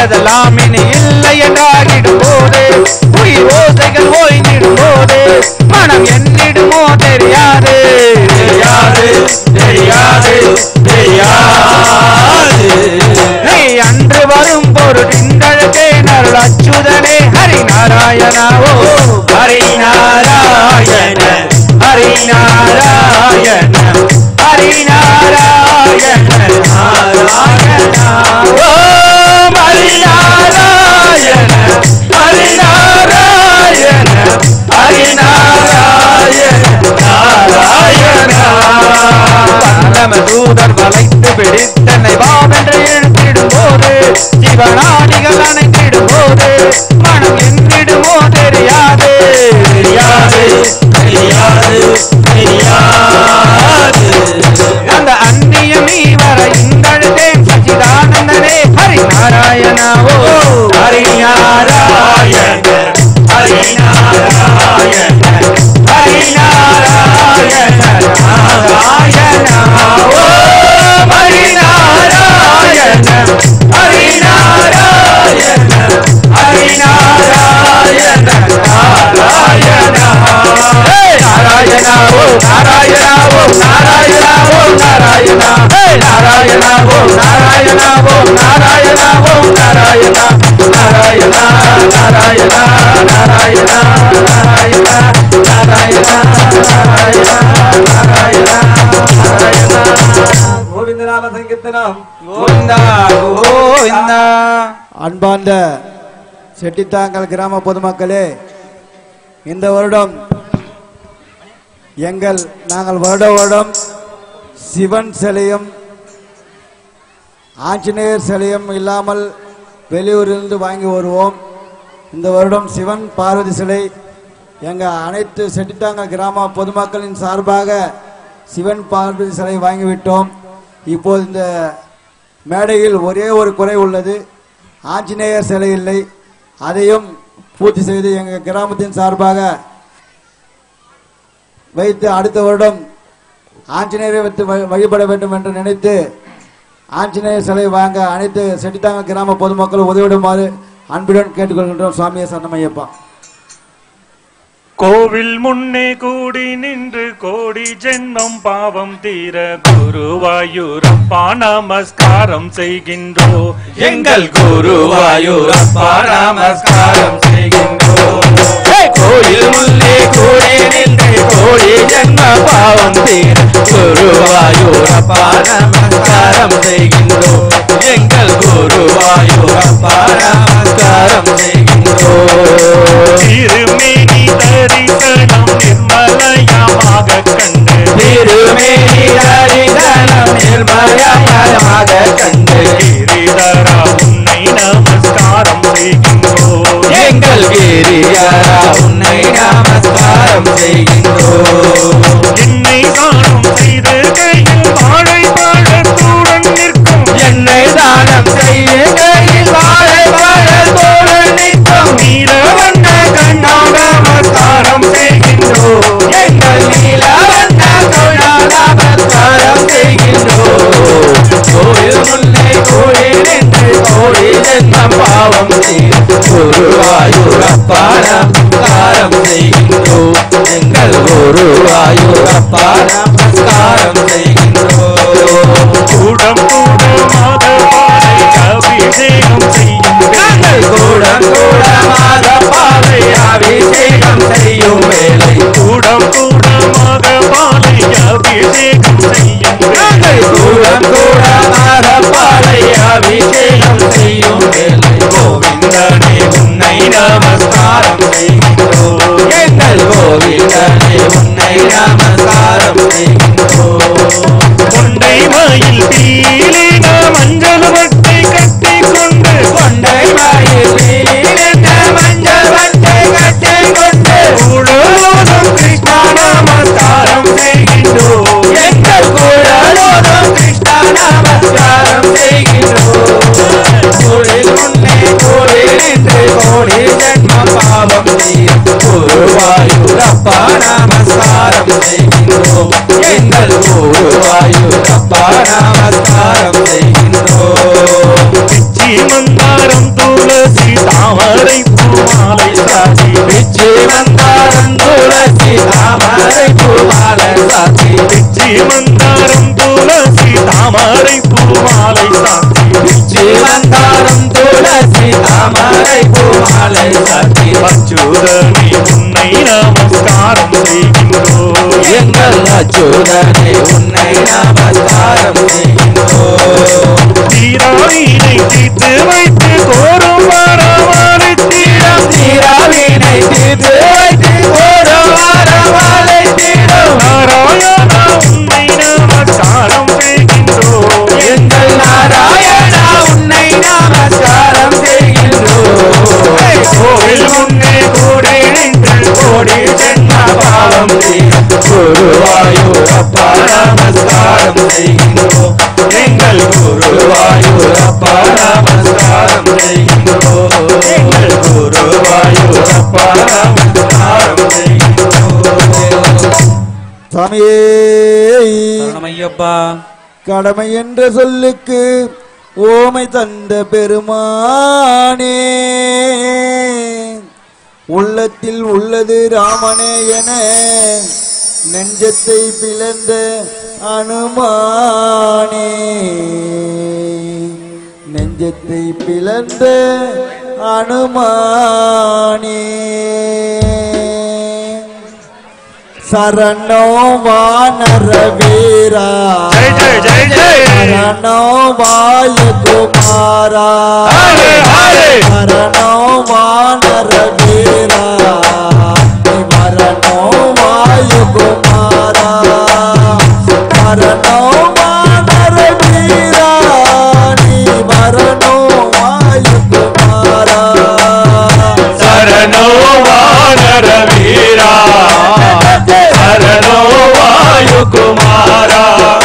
அதெல்லாம் இனி இல்லை என்றாகிடும் போது உயிர் ஓசைகள் ஓய்ந்திடும் போது மனம் என்னிடுமோ தெரியாது தெரியாது தெரியாது தெரியாது நீ அன்று வரும் பொருட்டின்றழகே நருள் அச்சுதனே ஹரி நாராயணாவோ ஹரி நாராயண ஹரி நாராயண ஹரி நாராயண நாராயண ஓம் ஹரி நாராயண ஹரி நாராயண ஹரி நாராயண நாராயண பரம தூதர் வளைத்து பிடித்தன்னை வாவென்று இழுத்திடும் போது சிவனாடிகள் அணைத்திடும் போது மனம் என்னிடுமோ தெரியாது தெரியாது தெரியாது தெரியாது அந்த அந்நியம் நீ வர இந்தழுதேன் சச்சிதானந்தனே ஹரி நாராயணாவோ ஹரி நாராயண ஹரி நாராயண ஹரி நாராயண நாராயண ஓம் ஹரி நாராயண ஹரி நாராயண ஹரி நாராயண நாராயண ஹே நாராயண ஓம் நாராயண ஓம் நாராயண ஓம் நாராயண ஹே நாராயண ஓம் நாராயண ஓம் நாராயண ஓம் நாராயண நாராயண நாராயண நாராயண நாராயண நாராயண நாராயண நாராயண நாராயண கோவிந்தநாம சங்கீர்த்தனம் கோவிந்தா கோவிந்தா அன்பார்ந்த செட்டித்தாங்கல் கிராம பொதுமக்களே இந்த வருடம் எங்கள் நாங்கள் வருட வருடம் சிவன் சிலையும் ஆஞ்சநேயர் சிலையும் இல்லாமல் வெளியூரிலிருந்து வாங்கி வருவோம் இந்த வருடம் சிவன் பார்வதி சிலை எங்கள் அனைத்து செட்டித்தாங்கல் கிராம பொதுமக்களின் சார்பாக சிவன் பார்வதி சிலை வாங்கிவிட்டோம் இப்போது இந்த மேடையில் ஒரே ஒரு குறை உள்ளது ஆஞ்சநேயர் சிலை இல்லை அதையும் பூர்த்தி செய்து எங்கள் கிராமத்தின் சார்பாக வைத்து அடுத்த வருடம் ஆஞ்சநேயரை வைத்து வழி- வழிபட வேண்டும் என்று நினைத்து ஆஞ்சநேயர் சிலை வாங்க அனைத்து செட்டித்தாங்க கிராம பொதுமக்கள் உதவிடுமாறு அன்புடன் கேட்டுக்கொள்கின்றோம் சுவாமியை சரணமையப்பா கோவில் முன்னே கூடி நின்று கோடி ஜென்மம் பாவம் தீர குருவாயூரப்பா நமஸ்காரம் செய்கின்றோ எங்கள் குருவாயூரப்பா நமஸ்காரம் செய்கின்றோம் ஹே, கோயில் முள்ளே கூடி நின்று கோடி ஜென்ம பாவம் தீர குருவாயூரப்பா நமஸ்காரம் செய்கின்றோம் எங்கள் குருவாயூரப்பா நமஸ்காரம் செய்கின்றோம் திருமேனி தரிசனம் நிர்மலயமாக கண்டு திருமேனி தரிசனம் நிர்மலமாக கண்டு கிரிதரா உன்னை நமஸ்காரம் செய்கின்றோ எங்கள் கிரியாரா உன்னை நமஸ்காரம் செய்கின்றோம் என்னை தானம் செய்த கையில் வாழை பழத்துடன் நிற்கும் என்னை தானம் செய்ய கையில் வாழை பழத்தோடு நிற்கும் நீலவண்ண கண்ணா நமஸ்காரம் செய்கின்றோம் எங்கள் நீலவண்ண கருணா நமஸ்காரம் செய்கின்றோம் கோயில் முல்லை கோயில் நின்று கோடி ஜென்மம் பாவம் செய்து குருவாயூரப்பா நமஸ்காரம் செய்கின்றோம் எங்கள் குருவாயூரப்பா நமஸ்காரம் செய்கின்றோம் கூடம் கூடமாக பாலை அபிஷேகம் செய்யும் நாங்கள் கூடம் கூடமாக பாவை அபிஷேகம் செய்யும் வேலை கூடம் கூடமாக பாலை அபிஷேகம் செய்யும் நாங்கள் கூடம் கூடமாக பாவை அபிஷேகம் செய்யும் வேலை கோவிந்தனே உன்னை நமஸ்காரம் செய்கின்றோம் எங்கள் கோவிந்தனே உன்னை நமஸ்காரம் செய்கின்றோம் கொண்டை மயில் பீலின மஞ்சள் வட்டை கட்டி கொண்டு கொண்டை மயில் வீரென்ற மஞ்சள் வட்டை கட்டிக் கொண்டு உழலோதும் கிருஷ்ணா நமஸ்காரம் செய்கின்றோம் எங்கள் குழலோடும் கிருஷ்ணா நமஸ்காரம் செய்கின்றோம் தொழில் முன்னே தொழில் என்று கோடி ஜென்ம பாவம் செய்யும் குருவாயூரப்பா நமஸ்காரம் செய்கின்றோம் எங்கள் குருவாயூரப்பா நமஸ்காரம் செய்கின்றோம் பிச்சி மந்தாரம் துளசி தாமரை பூமாலை சாத்தி பிச்சி வந்தாரம் துளசி தாமரை பூமாலை சாத்தி பிச்சி மந்தாரம் துளசி தாமரை பூமாலை சாத்தி பிச்சி வந்தாரம் துளசி தாமரை பூமாலை சாத்தி அச்சுதனே உன்னை நமஸ்காரம் செய்கின்றோம் எங்கள் அச்சுதனை உன்னை நமஸ்காரம் செய்கின்றோம் தீராவினை தீர்த்து வைத்து கோரும் வரவழைத்திடம் தீராவினை தீர்த்து வைத்து ஒரு வாரவாலை தீரும் நாராயணா உன்னை நமஸ்காரம் செய்கின்றோம் எங்கள் நாராயணா உன்னை நமஸ்காரம் செய்கின்றோம் கோவில் முன்னே கூடி நின்று கோடி ஜென்ம பாவம் தீரும். குருவாயூரப்பா நமஸ்காரம் செய்கின்றோம் எங்கள் குருவாயூரப்பா நமஸ்காரம் செய்கின்றோம் எங்கள் குருவாயூரப்பா நமஸ்காரம் செய்கின்றோம் சாமியே சரணமையப்பா கடமை என்ற சொல்லுக்கு ஓமை தந்த பெருமானே உள்ளத்தில் உள்ளது ராமனே என நெஞ்சத்தை பிளந்த அனுமானே நெஞ்சத்தை பிளந்த அனுமானே சரணோ வானர வீரா ஜெய் ஜெய் ஜெய் ஜெய் சரணோ வாய குமாரா ஹரே ஹரே சரணோ வானர வீரா நீ மரணோ வாய குமாரா சரணோ வானர வீரா நீ மரணோ வாய குமாரா சரணோ வானர வீரா சரணோ வாயு குமாரா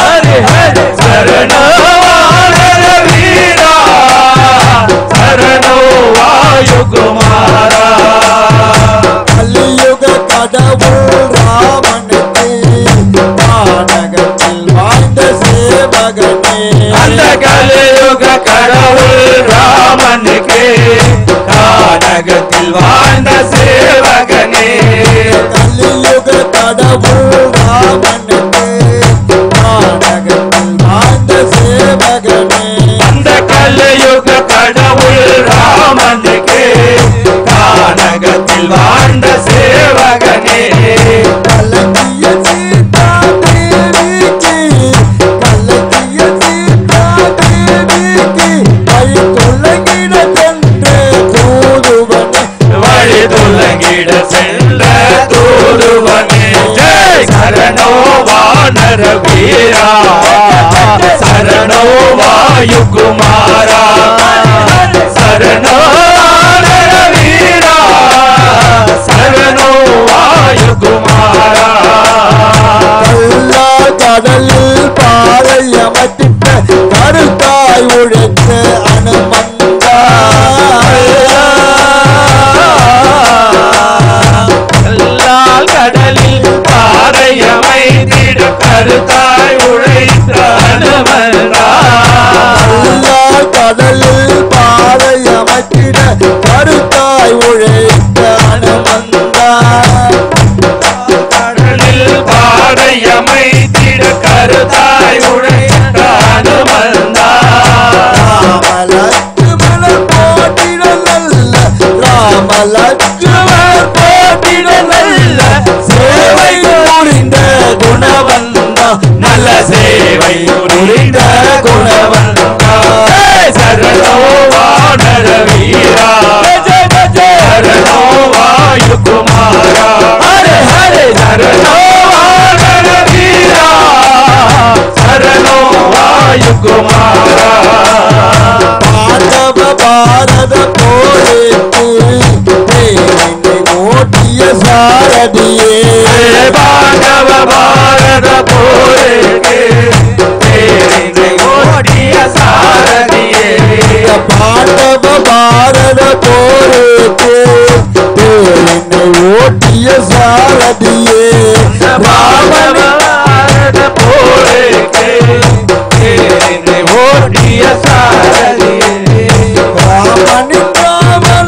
சரணோ வானர வீரா சரணோ வாயு குமாரா கலியுக கடவுள் ராமனுக்கு மாநகத்தில் வாழ்ந்த சேவகனே அந்த கலியுக கடவுள் ராமனுக்கு கானகத்தில் வாழ்ந்த சேவகனே கலியுக கடவுள் ராமனுக்கு மாநகத்தில் வாழ்ந்த சேவகனே அந்த கலியுக கடவுள் ராமனுக்கு கானகத்தில் வாழ்ந்த சேவகனே கலக்கிய சீதா தேவிக்கு கலக்கிய சீதா தேவிக்கு வழி தொலைகிட சென்று தூதுவனே வழி துலங்கிட சென்ற தூதுவனே ஜெய் சரணோ வானர வீரா சரணோ வாயு குமாரா சரணோ வானர வீரா சரணோ வாயு குமாரா எல்லா கடலில் பாறை அமர்த்திட்ட கருத்தாய் உழைத்த அனுமந்தா எல்லால் கடலில் பாறை அமைத்திட கருத்தாய் உழைத்த அனுமந்தா எல்லா கடலில் பாறை அமர்த்திட கருத்தாய் உழைத்த அனுமந்தா கடலில் பாறை அமைத்திட கருத்தாய் உழைத்த அனுமந்தா ராமலட்சுமணர் போட்டிட நல்ல ராமலட்சுமணர் போட்டிட நல்ல சேவை புரிந்த குணவந்தா நல்ல சேவை புரிந்த குணவந்தா ஜெய் சரணோ வானர வீரா சரணோ வாயு குமாரா ஹரே ஹரே சரணோ வானர வீரா சரணோ வாயு குமாரா பாண்டவ பாரத போருக்கு தேனினை ஓட்டிய சாரதியே பாண்டவ பாரத போருக்கு தேரினை ஓடிய சாரதியே பாண்டவ பாரத போருக்கு தேனினை ஓட்டிய சாரதியே பாண்டவ பாரத போருக்கு தேரினை ஓடிய சாரதியே ராமனின் ராம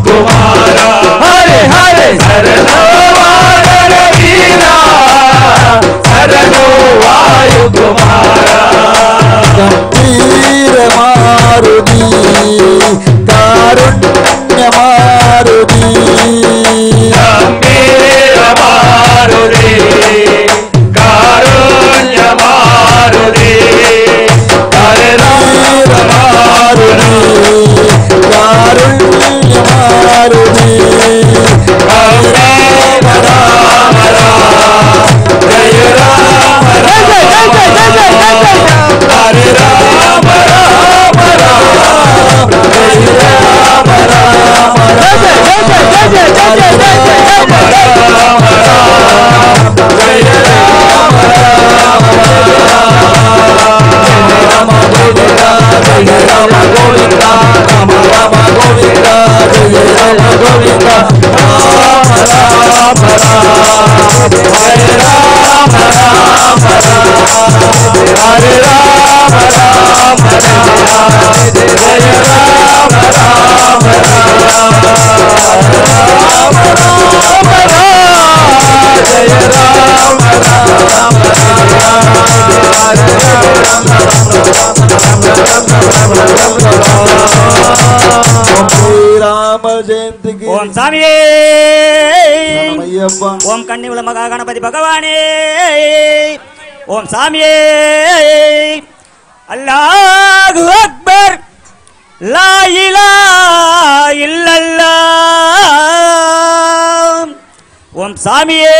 குமாரா ஹரே ஹரே சரணோ வானர வீரா சரணோ வாயு குமாரா கம்பீர மாருதி காருண்ய மாருதி கம்பீர மாருதி காருண்ய மாருதி ஹரே ராம மாருதி காருண்ய மாருதி ராம ராம ராம ஜெய ராம ராம ஹரே ராம ராம ராம ஜெய ராம ராம ஜெய ராம ஜெய ராம கோவிந்தா ராம ராம கோவிந்தா ஜெய ராம கோவிந்தா ராம ராம ராம ஹரே ராம ராம ராம ஹரே ராம ராம ராம ஜெய ராம ராம ராம ராம ராம ராம ஜெய ராம ராம ஜெயந்திக்கு ஓம் சாமியே ஐயப்பா ஓம் கன்னிகுல மகா கணபதி பகவானே ஓம் சாமியே அல்லாஹு அக்பர் லா இலா இல்லல்லா ஓம் சாமியே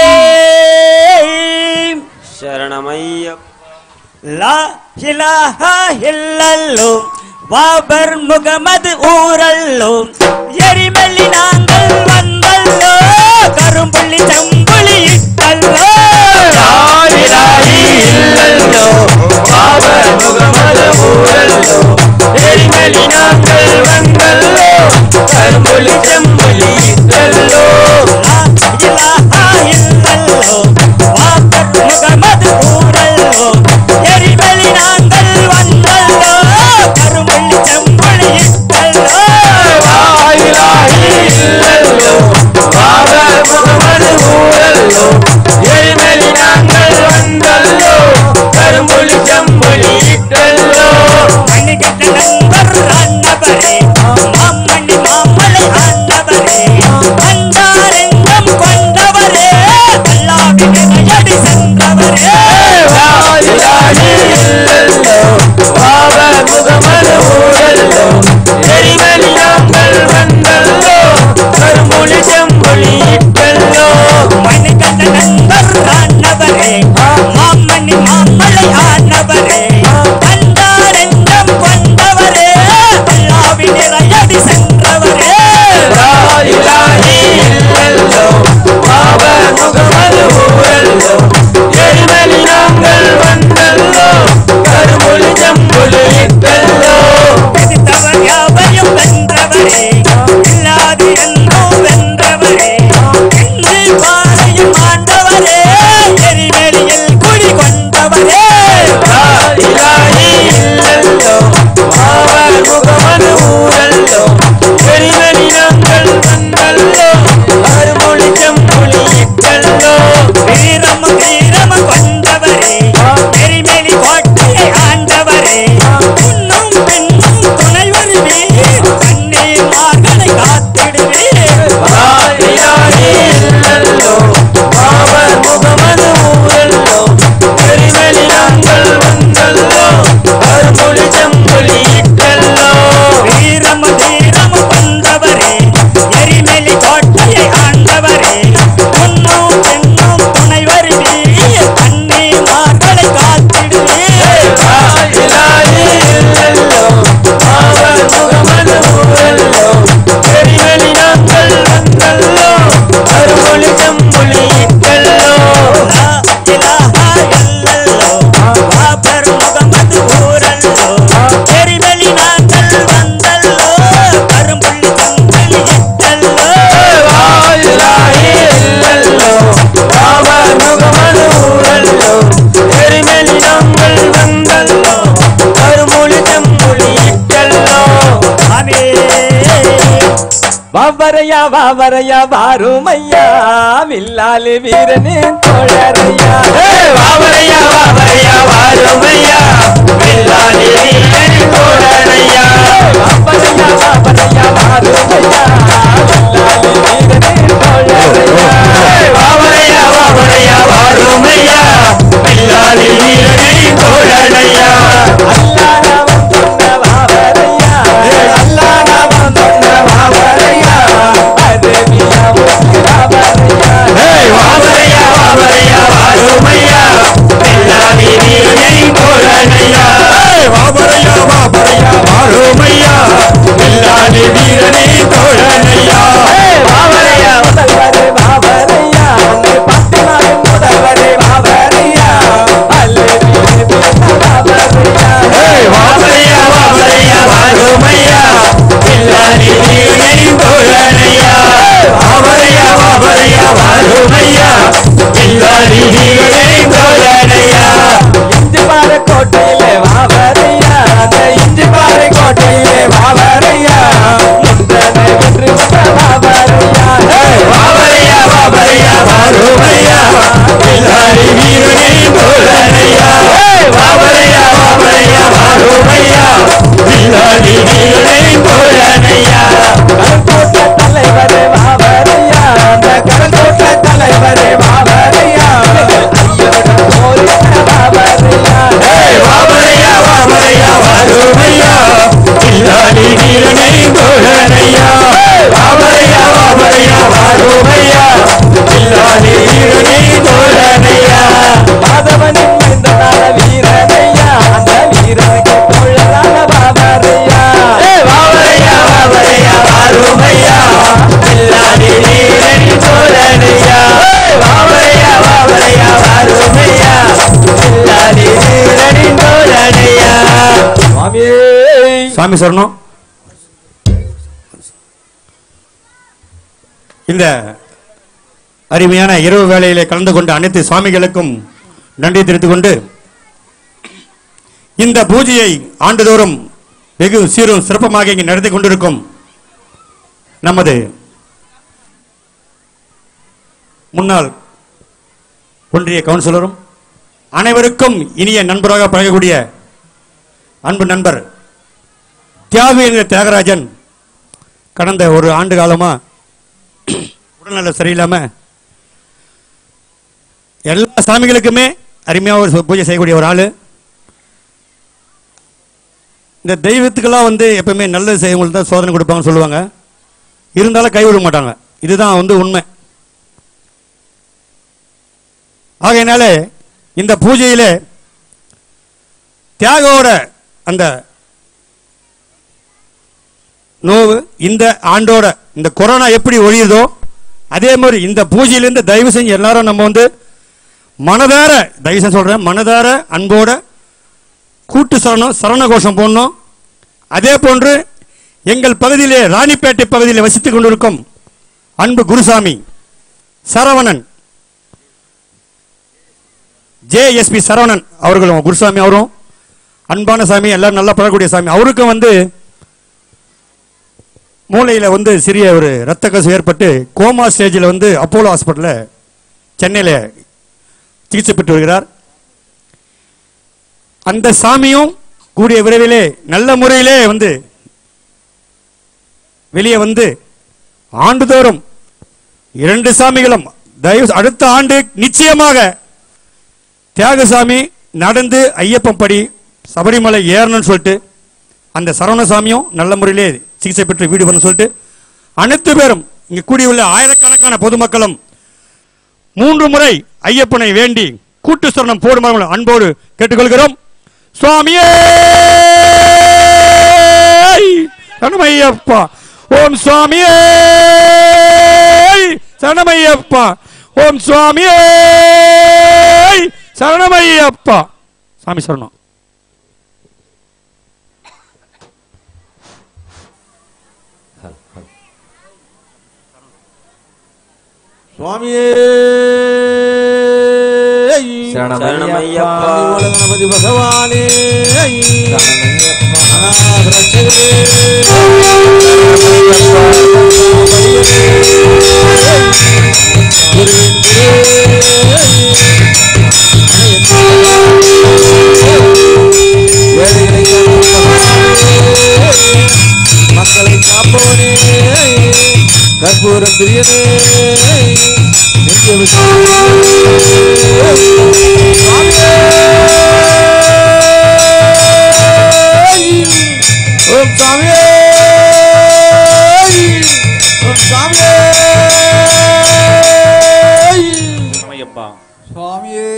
சரணமையப்ப லா இலாஹா இல்லல்லோ பாபர் முகமது ஊரல்லோ எரிமல்லி நாங்கள் வந்தல்லோ கரும்புள்ளி செம்புளி இட்டல்லோ லாயிலாயி இல்லல்லோ பாபர் முகமது ஊரல்லோ எரிமலி நாங்கள் வந்தல்லோ கரும்புலி செம்புலி இட்டல்லோ லா இலாஹா இல்லல்லோ பாபர் முகமது ஊரல்லோ எரிமல்லி நாங்கள் வந்தல்லோ கரும்புள்ளி செம்புளி இட்டல்லோ லாயிலாயி இல்லல்லோ பாபர் முகமது ஊரல்லோ எரிமலி நாங்கள் வந்தல்லோ கரும்புலி செம்புலி இட்டல்லோ மணிகண்ட நண்பர் அன்னபரே மாமணி மாமலை அன்னபரே அண்டாரெங்கம் கொண்டவரே வாவரையா வாவரையா வாருமையா வில்லாலி வீரனின் தோழரையா வாவரையா வாவரையா வாருமையா வெள்ளாடி வீரன் தோழனையா வாவரையா வாவரையா வாருமையா வில்லாலி வீரனின் தோழரையா வாவரையா வாவரையா வாருமையா வெள்ளாடி வீரனை தோழனையா அல்லாஹ்வன் சொன்ன வாவரையா அல்லாஹ்வன் சொன்ன வாவரையா அரபியா முஸ்லிம் வாவரையா வாவரையா வாவரையா வாருமையா வெள்ளாடி வீரனை தோழனையா வாவரையா வாவரையா வாருமையா வெள்ளாடி வீரனை தோழனையா வாவரையா முதல்வரே வாவரையா அங்கு பத்தினாவின் முதல்வரே வாவரையா அல்லது வாவரையா வாவரையா வாவரையா வாருமையா வெள்ளாடி வீரனை தோழனையா வாவரையா வாவரையா வாருமையா வெள்ளாடி வீரனை தோழனையா இஞ்சி பாறை கோட்டையிலே வாவரையா அந்த இஞ்சி பாறை கோட்டையிலே வாவரையா முந்தனை வென்று வந்த வாவரையா வாவரையா வாவரையா வாருமையா வெள்ளாடி வீரனை தோழனையா வாவரையா வாவரையா வாருமையா வெள்ளாடி வீரனை தோழனையா கருந்தோட்ட தலைவரே வாவரையா அந்த கருந்தோட்ட தலைவரே வாவரையா ஐயருடன் போரிட்ட வாவரையா வாவரையா வாவரையா வாருமையா வெள்ளாடி வீரனை தோழனையா வாவரையா வாவரையா வாருமையா வெள்ளாடி வீரனை தோழனையா மாதவனின் மைந்தனான வீரனையா அந்த வீரனுக்கு தொழிலான பாபரையா வாவரையா வாவரையா வாருமையா வெள்ளாடி வீரனை தோழனையா வாவரையா வாவரையா வாருமையா வெள்ளாடி வீரனை தோழனையா சுவாமியே சாமி சரணம் இந்த அருமையான இரவு வேளையிலே கலந்து கொண்ட அனைத்து சுவாமிகளுக்கும் நன்றி தெரிவித்துக் கொண்டு இந்த பூஜையை ஆண்டுதோறும் வெகு சீரும் சிறப்பமாக இங்கே நடத்தி கொண்டிருக்கும் நமது முன்னாள் ஒன்றிய கவுன்சிலரும் அனைவருக்கும் இனிய நண்பராக பழகக்கூடிய அன்பு நண்பர் தியாகவேந்திர தியாகராஜன் கடந்த ஒரு ஆண்டு காலமா உடல்நல சரியில்லாம எல்லா சாமிகளுக்குமே அருமையாக ஒரு பூஜை செய்யக்கூடிய ஒரு ஆளு இந்த தெய்வத்துக்கெல்லாம் வந்து எப்பவுமே நல்லது செய்யவங்களுக்கு தான் சோதனை கொடுப்பாங்கன்னு சொல்லுவாங்க இருந்தாலும் கைவிட மாட்டாங்க இதுதான் வந்து உண்மை ஆகையினால இந்த பூஜையிலே தியாகோட அந்த நோவு இந்த ஆண்டோட இந்த கொரோனா எப்படி ஒழியுதோ அதே மாதிரி இந்த பூஜையிலேருந்து தயவு செஞ்சு எல்லாரும் நம்ம வந்து மனதார தயவு செஞ்சு சொல்றேன் மனதார அன்போட கூட்டு சரணம் சரண கோஷம் போடணும் அதே போன்று எங்கள் பகுதியிலே ராணிப்பேட்டை பகுதியில் வசித்துக் கொண்டிருக்கும் அன்பு குருசாமி சரவணன் ஜேஎஸ்பி சரவணன் அவர்களும் குருசாமி அவரும் அன்பான சாமி எல்லாரும் நல்லா பழகக்கூடிய சாமி அவருக்கும் வந்து மூளையில் வந்து சிறிய ஒரு இரத்த கசிவு ஏற்பட்டு கோமா ஸ்டேஜில் வந்து அப்போலோ ஹாஸ்பிட்டலில் சென்னையில் சிகிச்சை பெற்று வருகிறார் அந்த சாமியும் கூடிய விரைவிலே நல்ல முறையிலே வந்து வெளியே வந்து ஆண்டுதோறும் இரண்டு சாமிகளும் தயவு அடுத்த ஆண்டு நிச்சயமாக தியாகசாமி நடந்து ஐயப்பன் படி சபரிமலை ஏறணும்னு சொல்லிட்டு அந்த சரவணசாமியும் நல்ல முறையிலே சிகிச்சை பெற்று வீடு வரணும்னு சொல்லிட்டு அனைத்து பேரும் இங்கு கூடியுள்ள ஆயிரக்கணக்கான பொதுமக்களும் மூன்று முறை ஐயப்பனை வேண்டி கூட்டு சரணம் போடுமாறு அன்போடு கேட்டுக்கொள்கிறோம் சுவாமியே சரணமையப்பா ஓம் சுவாமியே சரணமையப்பா ஓம் சுவாமியே சரணமையப்பா சாமி சரணம் சுவாமியே சரணமையப்பா. கணபதி பகவானே அநாத ரட்சகரே. எங்களை காப்பவனே கற்பூர பிரியனே நெஞ்ச விட்டு ஓம் சாமியே ஓம் சாமியே சரணமையப்பா சுவாமியே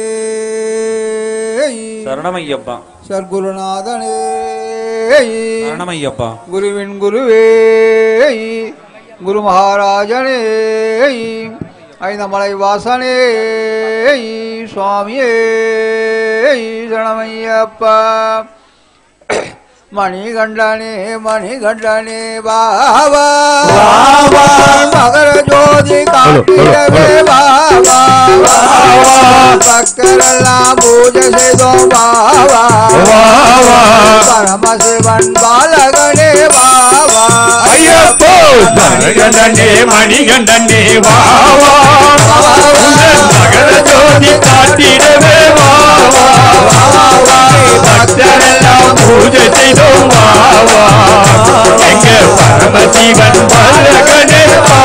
சரணமையப்பா சர்க்குருநாதனே சரணமையப்பா குருவின் குருவே குரு மகாராஜனே ஐந்தமலை வாசனே சுவாமியே சரணமையப்பா மணிகண்டனே மணிகண்டனே பாபா மகர ஜோதி காட்டிடவே பாபா பக்தரெல்லாம் பூஜை செய்தோம் பாபா பரமசிவன் பாலகனே பாபா ஐயப்போ மணிகண்டனே மணிகண்டனே வா வா உங்கள் மகர ஜோதி காட்டிடவே வா வா பக்தரெல்லாம் பூஜை செய்தோம் வா வா எங்க பரமசிவன் பல்லகனே வா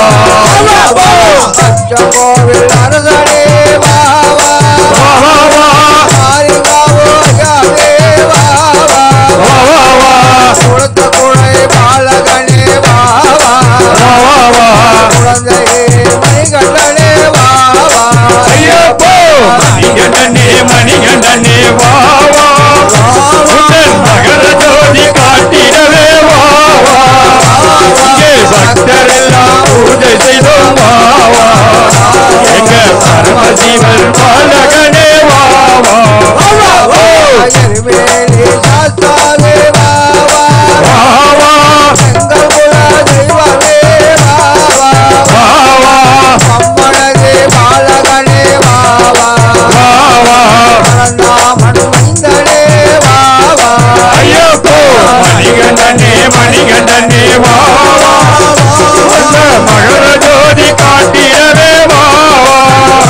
வா கோவில் அரசனே பாபா வா வா வா மாரிகாவோ யாவே பாபா வா வா வா கொடுத்த குழை பாலகனே பாபா வா வா வா குழந்தையே மணிகண்டனே பாபா ஐயப்போ மணிகண்டனே மணிகண்டனே வா வா உங்கள் மகர ஜோதி காட்டிடவே வா வா இங்கே பக்தரெல்லாம் பூஜை செய்தோம் வா வா எங்க பரமசிவன் பாலகனே வா வா ஓ, எருமேலி சாஸ்தாவே பாபா வா வா எங்கள் குல தெய்வமே பாபா வா வா அம்மனதே பாலகனே பாபா வா வா பரந்தாமன் மைந்தனே பாபா ஐயப்போ மணிகண்டனே மணிகண்டனே வா வா அந்த மகர ஜோதி காட்டிடவே வா வா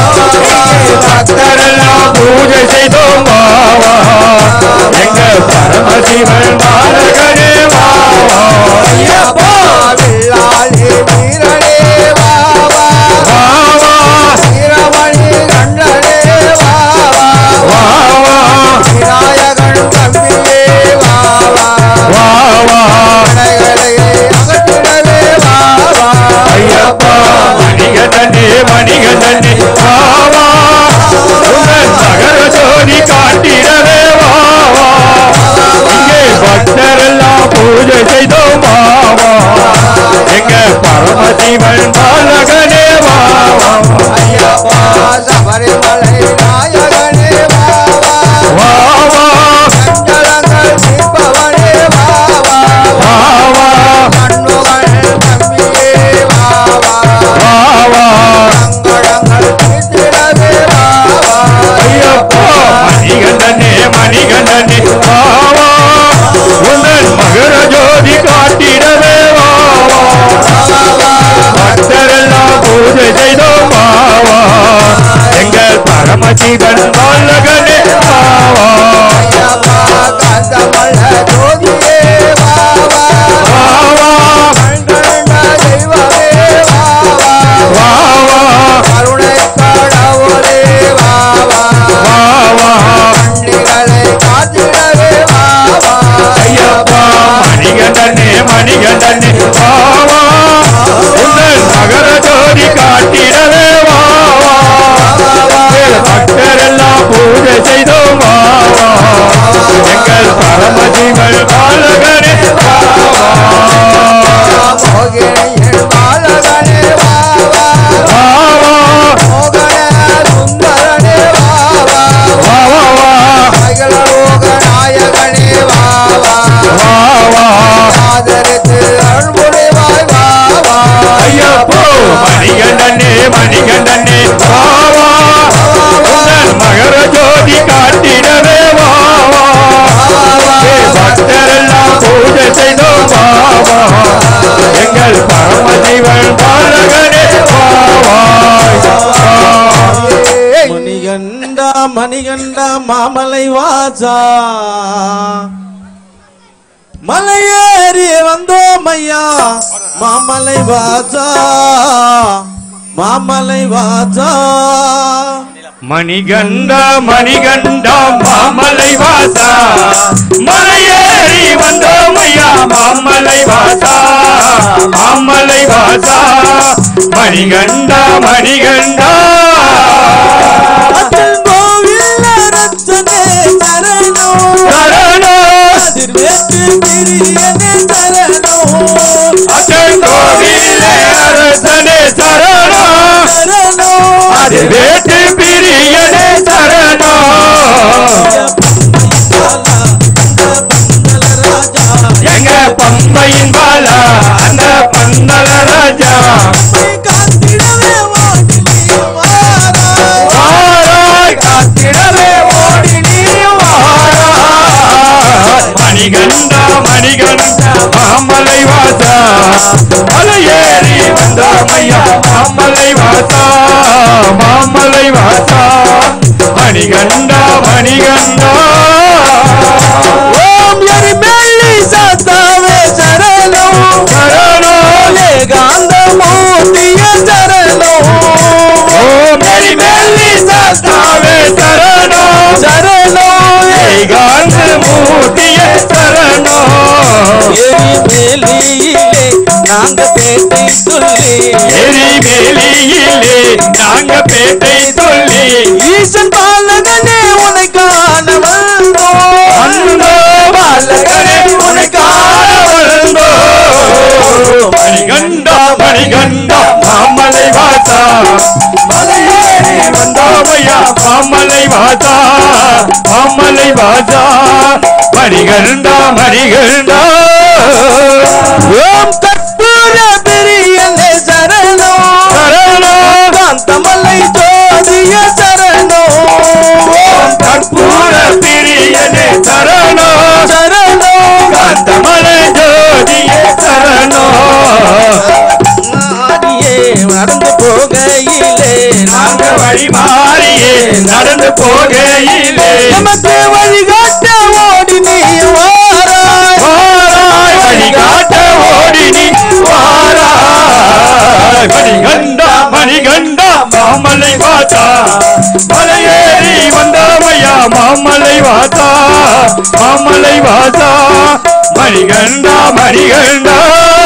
பக்தரெல்லாம் பூஜை செய்தோம் வா வா எங்க பரமசிவன் பாலகனே வா வா ஐயப்பா வில்லாளி வீரனே பாபா வா வா வீரமணி கண்டனே பாபா வா வா விநாயகன் தம்பியே பாபா வா வா கடைகளையே அகற்றிடவே பாபா ஐயப்பா மணிகண்டனே மணிகண்டனே வா வா உங்கள் மகர ஜோதி காட்டிடவே வா வா இங்கே பக்தரெல்லாம் பூஜை செய்தோம் வா வா எங்க பரமசிவன் பாலகனே வா வா ஐயப்பா சபரிமலை நாயகனே பாபா வா வா சஞ்சலங்கள் தீர்ப்பவனே பாபா வா வா மண்ணுகள் தம்பியே பாபா வா வா சங்கடங்கள் தீர்த்திடவே பாபா ஐயப்பா மணிகண்டனே மணிகண்டனே வா வா உங்கள் மகர ஜோதி காட்டிடவே வா வா பக்தரெல்லாம் பூஜை செய்தோம் வா வா எங்கள் பரமசிவன் பாலகனே வா வா ஐயப்பா காந்தமல்ல ஜோதியே பாபா வா வா கண்கண்ட தெய்வமே பாபா வா வா கருணை கடவுளே பாபா வா வா கண்ணிகளை காத்திடவே பாபா ஐயப்பா மணிகண்டனே மணிகண்டனே வா வா உங்கள் மகர ஜோதி காட்டிடவே வா வா எங்கள் பக்தரெல்லாம் பூஜை செய்தோம் வா வா எங்கள் பரமசிவன் பாலகனே வா வா மோகினியின் பாலகனே பாபா வா வா மோகன சுந்தரனே பாபா வா வா வா அகிலலோக நாயகனே பாபா வா வா ஆதரித்து அருள்புரிவாய் பாபா ஐயப்போ மணிகண்டனே மணிகண்டனே வா வா உங்கள் மகர ஜோதி காட்டிடவே வா வா ஏ பக்தரெல்லாம் பூஜை செய்தோம் வா வா எங்கள் பரமசிவன் பாலகனே வா வா மணிகண்டா மணிகண்டா மாமலை வாசா மலையேறி வந்தோம் ஐயா மாமலை வாசா மாமலை வாசா மணிகண்ட மணிகண்ட மாமலை வாசா மலையேறி வந்தோமையா மாமலை வாசா மாமலை வாசா மணிகண்ட மணிகண்டா அத்தன் கோவில் அரசனே சரணம் சரணோ அதிர்வேற்று பிரியனே சரணம் அச்சன் கோவிலே அரசனே சரணோ சரணம் அது வேட்டு பிரியனே சரணோ எங்க பம்பையின் பாலா அந்த பந்தல ராஜா வாராய் காத்திடவே ஓடி நீ வாராய் மணிகண்டா மணிகண்டா மாமலை வாசா மலையேறி வந்தோமையா மாமலை வாசா மாமலை வாசா மணிகண்டா மணிகண்டா ஓம் எரிமெல்லி சாத்தாவே சரணம் சரணோ ஏகாந்த மூர்த்திய சரணம் ஓம் எரி மெல்லி சாஸ்தாவே சரணோ சரணம் ஏகாந்த மூர்த்தியே சரணோ எரிமெல்லியிலே நாங்க பேட்டை சொல்லி எரிவேலியிலே நாங்க பேட்டை சொல்லி ஈசன் பாலகனே உன்னை காண வந்தோம் அந்தோ பாலகனே உனக்காக வந்தோ மணிகண்டா மணிகண்டா மாமலை வாசா மலையேறி வந்தோமையா மாமலை வாசா மாமலை வாசா மணிகண்டா மணிகண்டா ஓம் கற்பூர பிரியனே சரணம் சரணோ காந்தமலை ஜோதிய சரணம் கற்பூர பிரியனே சரணோ சரணம் காந்தமலை ஜோதியே சரணோ ஆடியே நடந்து போகையிலே நாங்க வழி மாறியே நடந்து போகையிலே நமக்கு வழிகாட்ட ஓடி நீ வாராய் வாராய் வழிகாட்ட ஓடி நீ வாராய் மணிகண்டா மணிகண்டா மாமலை வாசா மலையேறி வந்தமையா மாமலை வாசா மாமலை வாசா மணிகண்டா மணிகண்டா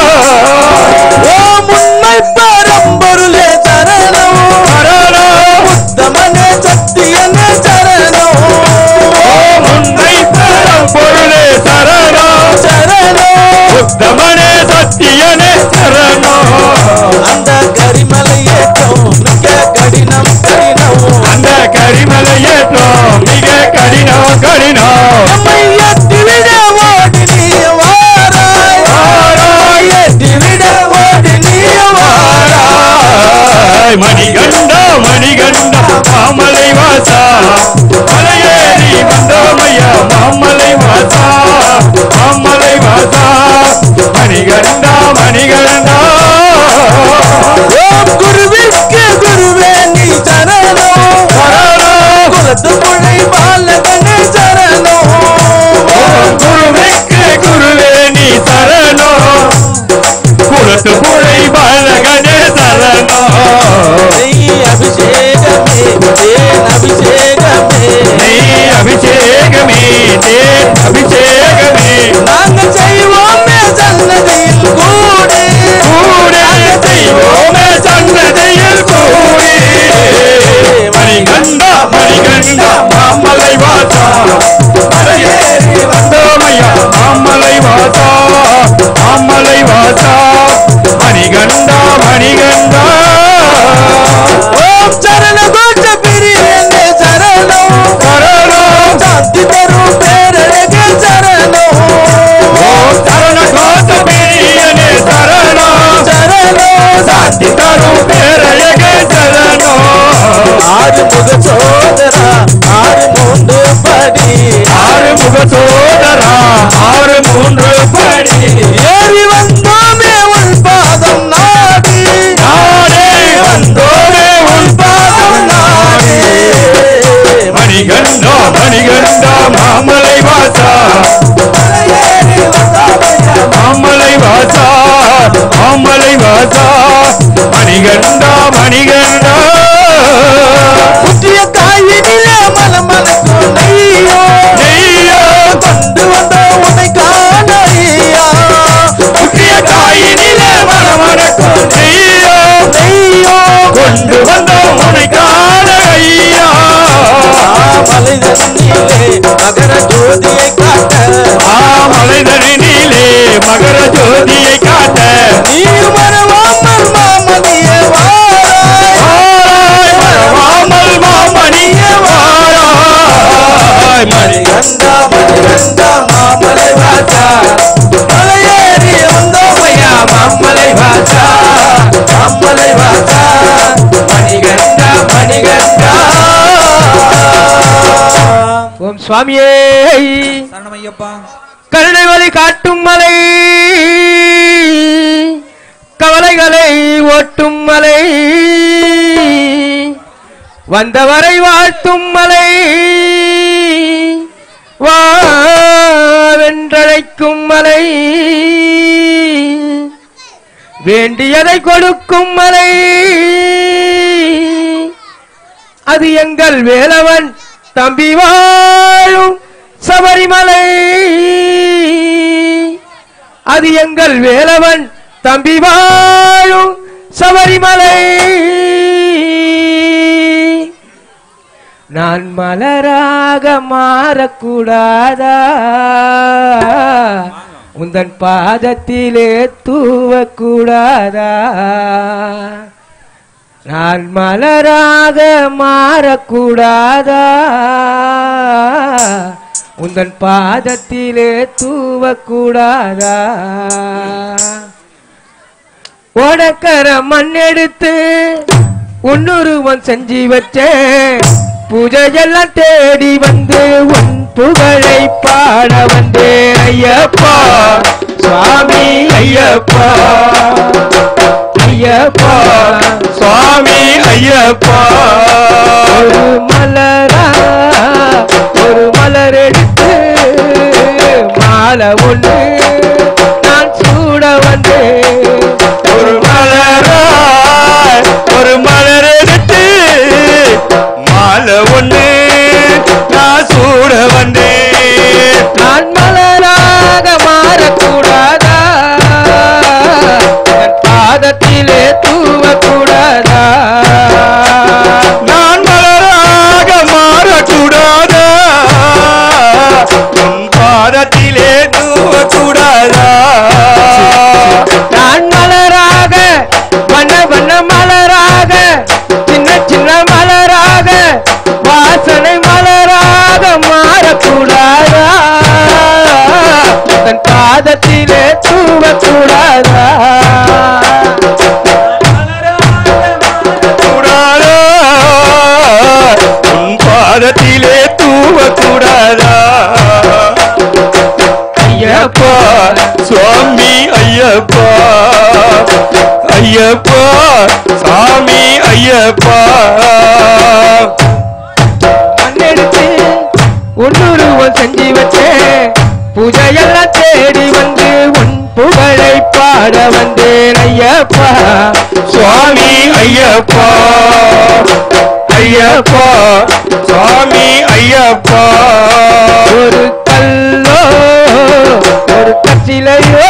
ஓம் உண்மை பரம்பொருளே சரணம் சரணம் உத்தமனே சத்தியனே சரணம் ஓம் உன்னை தரம் பொருளே சரணம் சரணம் உத்தமனே சத்தியனே சரணம் அந்த கரிமலை ஏற்றம் மிக கடினம் கடினம் அந்த கரிமலை ஏற்றம் மிக கடினம் கடினம் நம்மை எட்டிவிட ஓடி நீ வாராய் வாராய் எட்டிவிட ஓடி நீ வாராய் மணிகண்டா மணிகண்டா மாமலை வாசா மலையேறி வந்தோமையா மாமலை வாசா மாமலை வாசா மணிகண்டா மணிகண்டா ஓம் குருவிற்கு குருவே நீ சரணம் சரணம் குலத்து புழை பாலகனே சரணம் ஓம் குருவிற்கு குருவே நீ சரணம் குலத்து புழை பாலகனே சரணம் நெய் அபிஷேகமே தேன் அபிஷேகமே நீ அபிஷேகமே தேன் அபிஷேகமே நாங்கள் செய்வோமே சன்னதியில் கூடி கூட செய்வோமே சன்னதியில் கூடி மணிகண்டா மணிகண்டா மாமலை வாசா மலையேறி வந்தோமையா மாமலை வாசா மாமலை வாசா மணிகண்டா மணிகண்டா ஓம் சரண கோஷ பிரியனே சரணம் சரணம் சாந்தி தரும் பேரழகே சரணம் ஓம் சரண கோஷ பிரியனே சரணம் சரணம் சாந்தி தரும் பேரழகே சரணம் ஆறு முக சோதரா ஆறு மூன்று படி ஆறு முக சோதரா ஆறு மூன்று படி ஏறி வந்தோமே உள் பாதம் நாடி மகர ஜோதியை காட்ட மலைதனிலே மகர ஜோதியை காட்ட நீர் மறவாமல் மாமதியே வாராய் வாராய் மறவாமல் மாமணியே வாராய் மணி மணிகண்டா மணிகண்டா மாமலை வாசா மலையேறி வந்தோமையா மாமலை வாசா மாமலை வாசா மணிகண்டா மணிகண்டா ஓம் சுவாமியே கருணை வழி காட்டும் மலை கவலைகளை ஓட்டும் மலை வந்தவரை வாழ்த்தும் மலை வாவென்றழைக்கும் மலை வேண்டியதை கொடுக்கும் மலை அது எங்கள் வேலவன் தம்பி வாழும் சபரிமலை அது எங்கள் வேலவன் தம்பி வாழும் சபரிமலை நான் மலராக மாறக்கூடாதா உந்தன் பாதத்திலே தூவக்கூடாதா நான் மலராக மாறக்கூடாதா உந்தன் பாதத்திலே தூவக்கூடாதா ஓடக்கர மண் எடுத்து உன்னுருவம் செஞ்சு வச்சேன் பூஜையெல்லாம் தேடி வந்து உன் புகழை பாட வந்தேன் ஐயப்பா சுவாமி ஐயப்பா ஐயப்பா சுவாமி ஐயப்பா ஒரு மலரா ஒரு மலர் எடுத்து மாலை ஒண்ணு நான் சூட வந்தேன் ஒரு மலராய் ஒரு மலர் எடுத்து மாலை ஒண்ணு நான் சூட வந்தேன் நான் மலராக மாறக்கூடாதா என் பாதத்திலே தூவக்கூடாதா நான் மலராக மாறக்கூடாதா உன் பாதத்திலே தூவக்கூடாதா நான் மலராக வண்ண வண்ண மலராக சின்ன சின்ன மலராக வாசனை மலராக மாறக்கூடாதா தன் பாதத்திலே தூவக்கூடாதா கூடாதா உன் பாதத்திலே தூவக்கூடாதா ஐயப்பா சுவாமி ஐயப்பா ஐயப்பா சாமி ஐயப்பா மண்ணெடுத்து உன்னுருவம் செஞ்சு வச்சேன் பூஜையெல்லாம் தேடி வந்து உன் புகழை பாட வந்தேன் ஐயப்பா சுவாமி ஐயப்பா ஐயப்பா சுவாமி ஐயப்பா ஒரு கல்லோ ஒரு கச்சிலையோ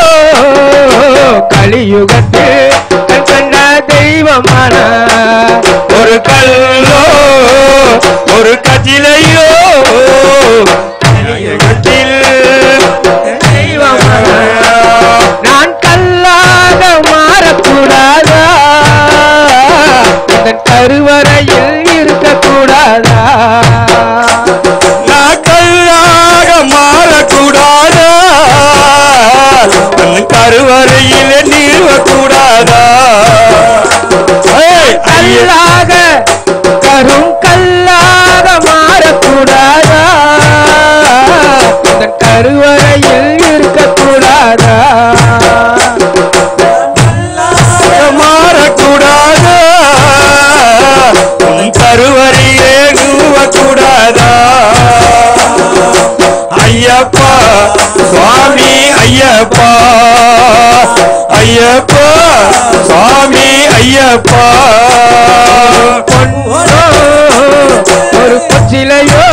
கலியுகத்தில் கண் கண்ட தெய்வமான ஒரு கல்லோ ஒரு கஜிலையோ கலியுகத்தில் தெய்வமான நான் கல்லாக மாறக்கூடாதா இந்த கருவறையில் இருக்கக்கூடாதா நான் கல்லாக மாறக்கூடாதா உன் கருவறையிலே நிறுவக்கூடாதா ஏய், ஐயா கல்லாக கரும் கல்லாக மாறக்கூடாதா இந்த கருவறையில் இருக்கக்கூடாதா மாறக்கூடாதா உன் கருவறையிலே நிறுவக்கூடாதா ஐயப்பா சுவாமி ஐயப்பா ஐயப்பா சுவாமி ஐயப்பா பொன்னோ ஒரு கொச்சிலையோ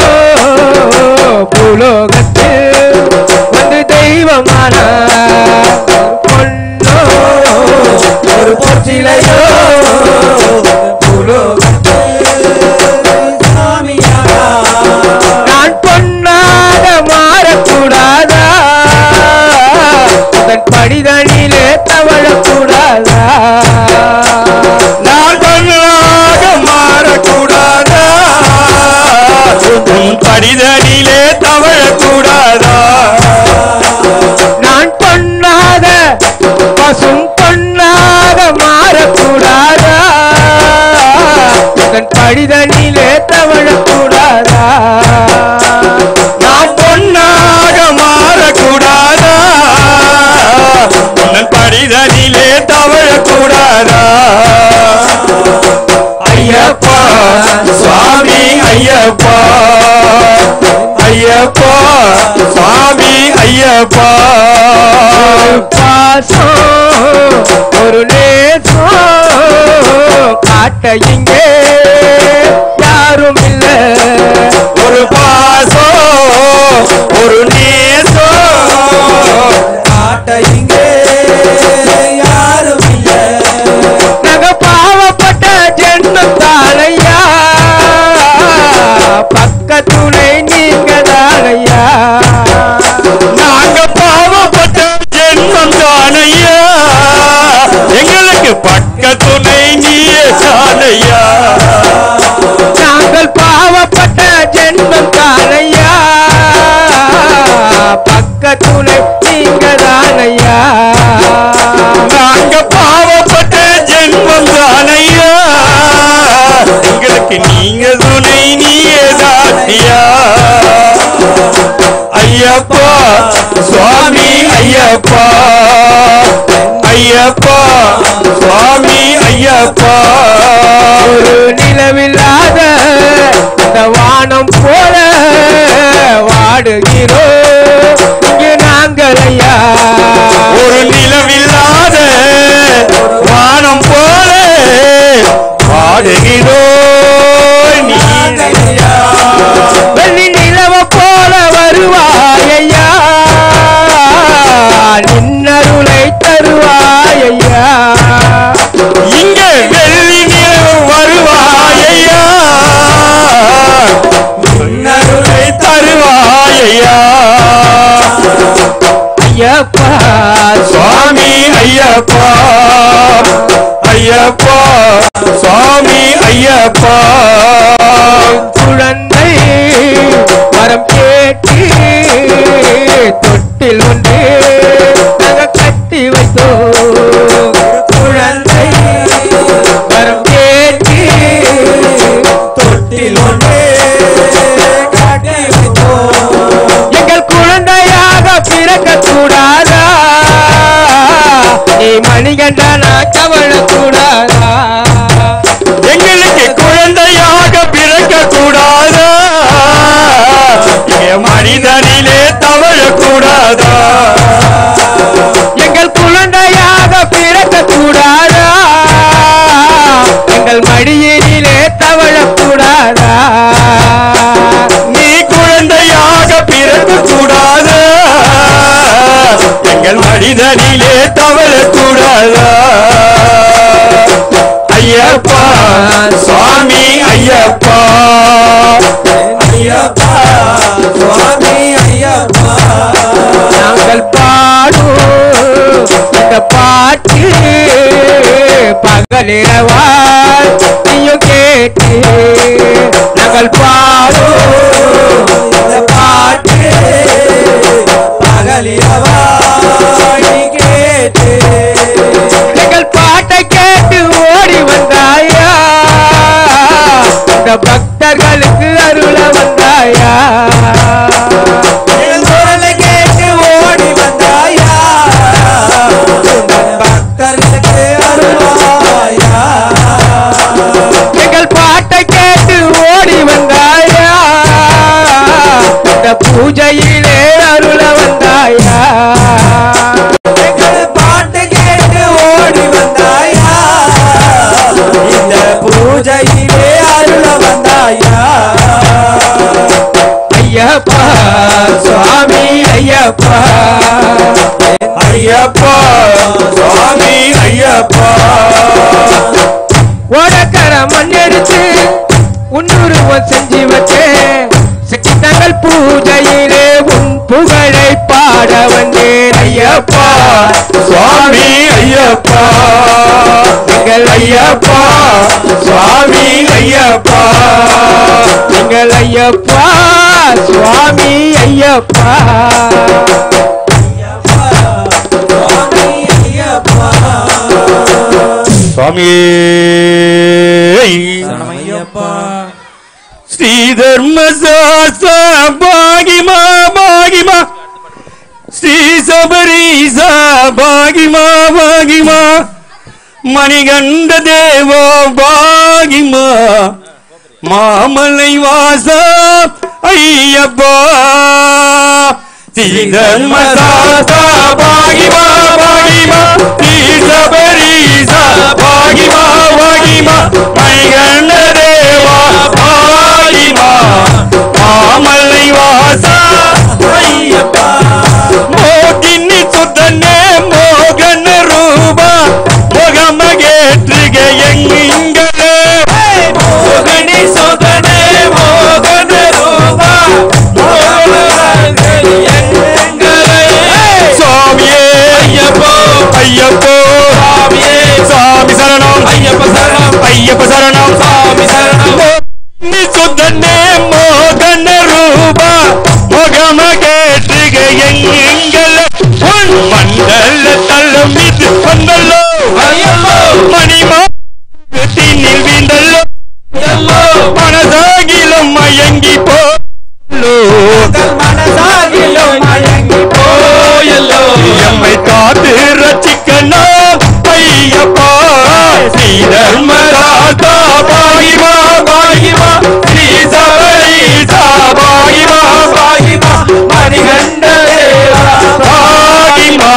பூலோகத்தில் வந்து தெய்வமான பொன்னோ ஒரு பொச்சிலையோ பூலோகத்தில் நான் பொன்னாக ஐயப்பா சுவாமி ஐயப்பா பாசம் ஒரு நேசம் காட்ட இங்கே யாரும் இல்ல ஒரு பாசம் ஒரு நேசம் காட்ட இங்கே யாரும் இல்ல நக பாவப்பட்ட ஜென்மம் தாளையா பக்கத்துணை நீங்க தாளையா நாங்க பாவப்பட்ட ஜென்மம் தானையா எங்களுக்கு பக்க துணை நீயே தானையா நாங்கள் பாவப்பட்ட ஜென்மம் தாளையா பக்கத்துணை நீங்க தாளையா நாங்க பாவப்பட்ட ஜென்மம் தானையா எங்களுக்கு நீங்க துணை நீயே தானையா ஐயப்பா சுவாமி ஐயப்பா ஐயப்பா சுவாமி ஐயப்பா ஒரு நிலவில்லாத இந்த வானம் போல வாடுகிறோம் இங்கு நாங்கள் ஐயா ஒரு நிலவில்லாத வானம் போல பாடுகிறோ நீரையா வெள்ளி நிலவ போல வருவாயையா நின்னருளை தருவாயையா இங்க வெள்ளி நிலவு வருவாயையா முன்னருளை தருவாயையா ஐயப்பா சுவாமி ஐயப்பா ஐயப்பா சுவாமி ஐயப்பா குழந்தை வரம் கேட்டு தொட்டில் ஒன்று நாங்கள் கட்டி வைத்தோம் குழந்தை வரம் கேட்டு தொட்டில் ஒன்றே காட்டி வைத்தோம் எங்கள் குழந்தையாக பிறக்க கூடாதா நீ மணிகண்டனா கவழக்கூடாதா எங்களுக்கு குழந்தையாக பிறக்க கூடாதா இங்க மனிதனிலே தவழ கூடாதா எங்கள் குழந்தையாக பிறக்க கூடாதா எங்கள் மடியினிலே தவழக்கூடாதா நீ குழந்தையாக பிறக்க கூடாதா எங்கள் மனிதனிலே தவழ கூடாதா ஐயப்பா சுவாமி ஐயப்பா ஐயப்பா சுவாமி ஐயப்பா நாங்கள் பாடும் இந்த பாட்டு பகலிரவால் நீயும் கேட்டு நாங்கள் பாடும் இந்த பாட்டு பகலிரவா நீ கேட்டு எங்கள் பாட்டை கேட்டு ஓடி வந்தாயா இந்த பக்தர்களுக்கு அருள வந்தாயா என் குரலை கேட்டு ஓடி வந்தாயா உந்தன் பக்தர்களுக்கு அருள்வாயா எங்கள் பாட்டை கேட்டு ஓடி வந்தாயா இந்த பூஜையிலே அருள வந்தாயா எங்கள் பாட்டு கேட்டு ஓடி வந்தாயா இந்த பூஜையிலே அருள வந்தாயா ஐயப்பா சுவாமி ஐயப்பா ஐயப்பா சுவாமி ஐயப்பா ஓடக்கர மண்ணெடுத்து உன்னுருவம் செஞ்சு வச்சேன் சக்தி தங்கள் பூஜையிலே உன் புகழை பாட வந்தேன் ஐயப்பா சுவாமி ஐயப்பா எங்கள் ஐயப்பா சுவாமி ஐயப்பா எங்கள் ஐயப்பா சுவாமி ஐயப்பா சுவாமி ஐயப்பா சுவாமி ஐயப்பா ஸ்ரீ தர்மசாஸ்திர பாகிமா பாகிமா ஸ்ரீ சபரீசா பாகிமா பாகிமா மணிகண்ட தேவோ பாகிமா மாமலை வாசா ஐயப்பா ஸ்ரீதர்மசாஸ்தா பாகிமா பாகிமா ஸ்ரீசபரீசா பாகிமா பாகிமா மைகண்ட தேவா பாகிமா மாமல்லை வாசா ஐயப்பா மோகினி சுத்தனே மோகன ரூபா முகமகேற்றுக எங்கிங்களே மோகினி சுதனே மோகன ரூபா சுவாமியே ஐயப்போ ஐயப்போ சுவாமியே சுவாமி சரணம் ஐயப்ப சரணம் ஐயப்ப சரணம் சுவாமி சரணம் நீ சுத்தனே மோகன ரூபா முகம கேட்டுக எங்கள் உன் மண்டல தள்ளம் மீது வந்தல்லோ மணிமா வெட்டினில் வீண்டல்லோ மனசாகிலும் மயங்கி போலோ மனசாகிலும் மயங்கி போயல்லோ எம்மை காத்து ரச்சிக்கணும் ஐயப்பா ஸ்ரீ தர்மராஜா பாகிமா பாகிமா ஸ்ரீ சபரீசா பாகிமா பாகிமா மணிகண்ட தேவா பாகிமா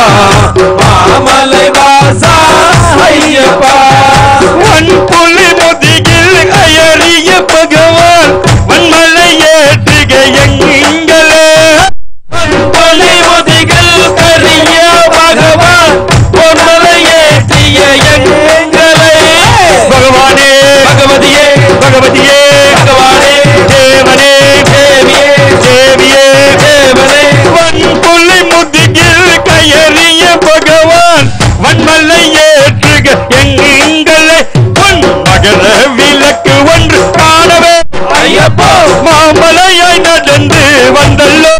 மாமலை வாசா ஐயப்பா வன் புலி முதுகில் அயறிய பகவான் வன்மலை ஏற்றுக எங்களே வன்மலை முதுகில் கரிய பகவான் பொன்மலை ஏற்றிய எங்களை பகவானே பகவதியே பகவதியே பகவானே தேவனே தேவியே தேவியே தேவனே வன் புலி முதுகில் கயறிய பகவான் வன்மலை ஏற்றுக எங்களை பொன் மகர விளக்கு ஒன்று காணவே ஐயப்போ மாமலையாய் நடந்து வந்தல்லோ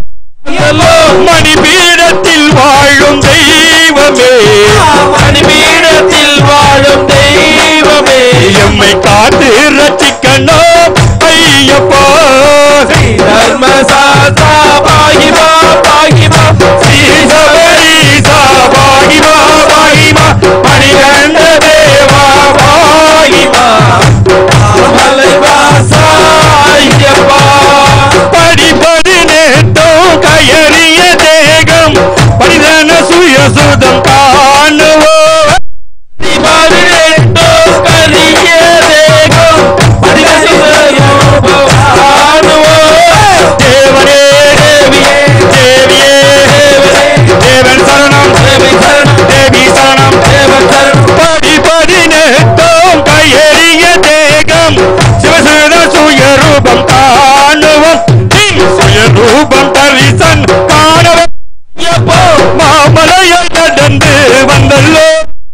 மணிபீடத்தில் வாழும் தெய்வமே மணிபீடத்தில் வாழும் தெய்வமே எம்மை காத்து ரச்சிக்கணும் ஐயப்போ தர்மசாஸ்தா பாகிமா பாகிமா ஸ்ரீ சபரீசா பாகிமா பாகிமா மணிகண்ட தேவா பாகிமா மலை வாசா ஐயப்பா படி படி நேட்டோ கயறிய தேகம் பரிதன சுயசுதம் காணுவோ படி நேட்டோ கரிய தேகம் பரிதன சுயசுதம் காணுவோ தேவனே தேவியே தேவியே தேவனே தேவன் சரணம் தேவி சரணம் தேவி சரணம் தேவன் சரணம் படி படி நேட்டோம் கையெறிய தேகம் சிவசுத சுயரூபம் காணுவோம் நின் சுயரூபம் தரிசன் காணவும் எப்போ மாமலையாய் நடந்து வந்தல்லோ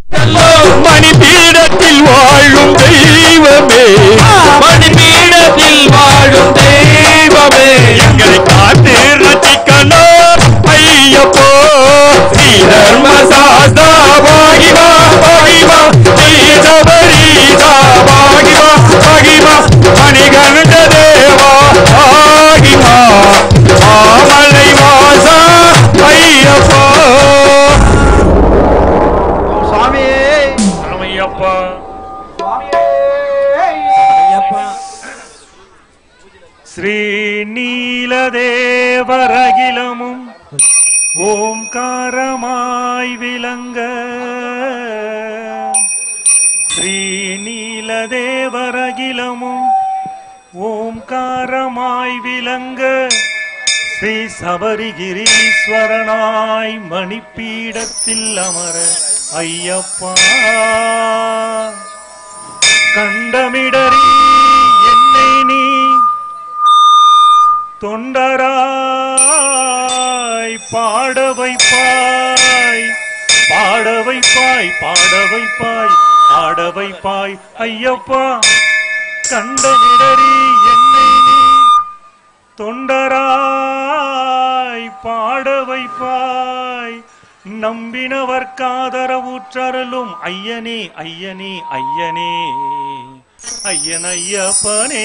மணிபீடத்தில் வாழும் தெய்வமே மணிபீடத்தில் வாழும் தெய்வமே எங்களை காத்து ரசிக்கணும் ஐயப்போ ஸ்ரீ தர்மசாஸ்தா பாகிமா பாகிமா ஸ்ரீ சபரீசா பாகிமா பாகிமா மணிகண்ட தேவா பாகிமா மாமலை வாசா ஐயப்போ சுவாமியே ராமையப்பா ஸ்ரீநீலதேவரகிலமும் ஓம்காரமாய் விளங்க ஸ்ரீநீலதேவரகிலமும் ஓம்காரமாய் விளங்க ஸ்ரீ சபரிகிரீஸ்வரனாய் மணிப்பீடத்தில் அமர ஐயப்பா கண்டமிடறி என்னை நீ தொண்டராய் பாட வைப்பாய் பாட வைப்பாய் பாட வைப்பாய் ஆட வைப்பாய் ஐயப்பா கண்டமிடறி என்னை நீ தொண்டராய் பாட வைப்பாய் நம்பினவர் காதரவுற்றருளும் ஐயனே ஐயனே ஐயனே ஐயன் ஐயப்பனே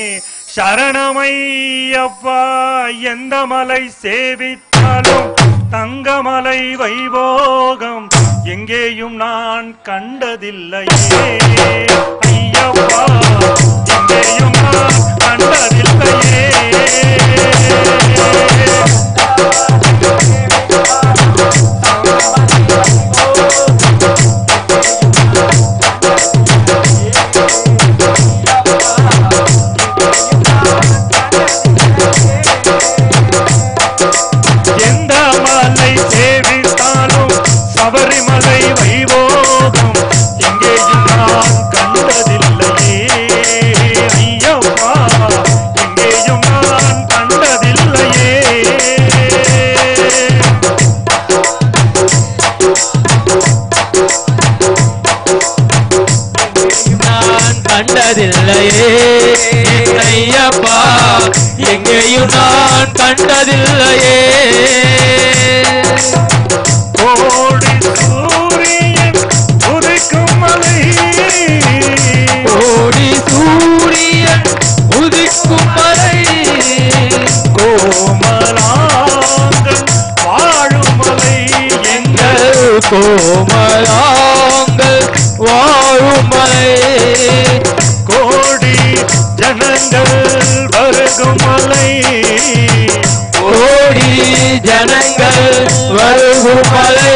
சரணமையப்பா எந்த மலை சேவித்தாலும் தங்கமலை வைபோகம் எங்கேயும் நான் கண்டதில்லையே ஐயப்பா எங்கேயும் நான் கண்டதில்லையே எந்த மலை சேவித்தாலும் சபரிமலை வைபோகம் எங்கேயும் நான் கண்டதில்லையே ஐயப்பா எங்கேயும் நான் கண்டதில்லையே நான் கண்டதில்லையே ஐயப்பா எங்கேயும் நான் கண்டதில்லையே கோடி சூரியன் உதிக்கும் மலை கோடி சூரியன் உதிக்கும் மலை கோமலாங்கன் வாழும் மலை எங்கள் எங்கள் கோமலாங்கள் வாழும் மலை கோடி ஜனங்கள் வருகும் மலை கோடி ஜனங்கள் வருகும் மலை